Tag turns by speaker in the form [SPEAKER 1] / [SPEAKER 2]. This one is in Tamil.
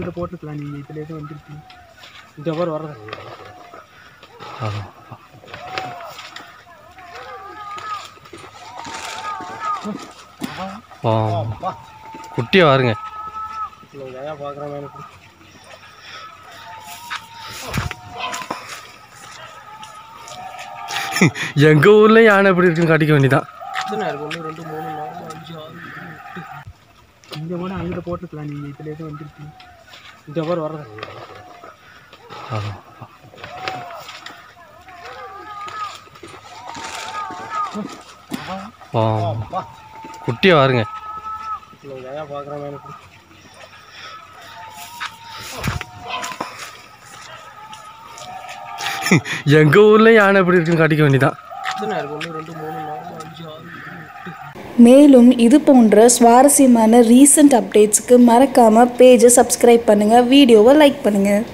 [SPEAKER 1] அங்கிட்ட போட்டுருக்கலாம் நீங்கள் இதில் எதுவும் வந்துருக்கீங்க இந்த மாதிரி வர்றது
[SPEAKER 2] ஆ குட்டியாக வாருங்க
[SPEAKER 1] ஏன் பார்க்குறாங்க எனக்கு
[SPEAKER 2] எங்கள் ஊரில் யானை எப்படி இருக்குன்னு காட்டிக்க வேண்டியதான்
[SPEAKER 1] எத்தனை இருக்கு ஒன்று ரெண்டு மூணு நாலு அஞ்சு ஆறு ஏழு, எட்டு இங்கே கூட அங்கிட்ட போட்டுருக்கலாம் நீங்கள் இதில் எதுவும் வந்துருக்கீங்க இந்த மாதிரி வர்றது
[SPEAKER 2] ஆ குட்டியாக வாருங்க
[SPEAKER 1] ஏன் பார்க்குறாங்க எனக்கு
[SPEAKER 2] எங்கள் ஊரில் யானை எப்படி இருக்குன்னு காட்டிக்க வேண்டியதான்
[SPEAKER 1] எத்தனை இருக்கு ஒன்று ரெண்டு மூணு நாலு அஞ்சு ஆறு ஏழு, எட்டு
[SPEAKER 3] மேலும் இது போன்ற சுவாரஸ்யமான ரீசன்ட் அப்டேட்ஸ்க்கு மறக்காமல் பேஜை சப்ஸ்கிரைப் பண்ணுங்கள் வீடியோவை லைக் பண்ணுங்கள்